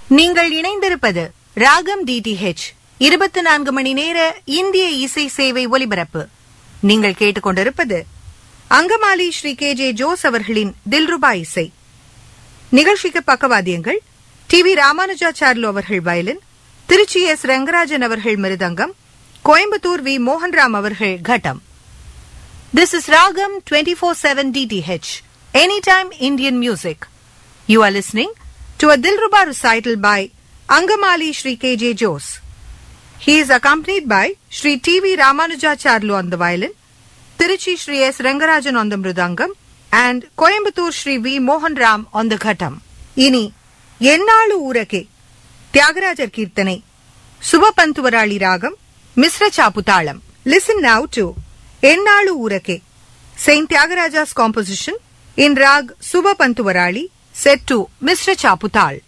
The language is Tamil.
நீங்கள் இணைந்திருப்பது ராகம் டிடிஹெச் இருபத்தி நான்கு மணி நேர இந்திய இசை சேவை ஒலிபரப்பு நீங்கள் கேட்டுக்கொண்டிருப்பது அங்கமாலி ஸ்ரீ கே ஜே ஜோஸ் அவர்களின் தில்ருபா இசை நிகழ்ச்சிக்கு பக்கவாத்தியங்கள் டி வி ராமானுஜாச்சார்லு அவர்கள் வயலின் திருச்சி எஸ் ரங்கராஜன் அவர்கள் மிருதங்கம் கோயம்புத்தூர் வி மோகன்ராம் அவர்கள் கட்டம் This is Ragam 24/7 DTH, Anytime Indian Music. You are listening to a Dilruba recital by Angamali Sri K.J. Jose. He is accompanied by Sri T.V. Ramanujacharlu on the violin, Tiruchi Sri S. Rangarajan on the mridangam, and Coimbatore Sri V. Mohan Ram on the ghatam. இனி என்னாளு ஊரகே தியாகராஜர் கீர்த்தனை சுபபந்துவராளி ராகம் மிஸ்ர சாப்புதாளம் listen now to Ennalu Urake saint Thyagaraja's composition in raag Shubhapantuvarali set to Misra சாப்புதாள்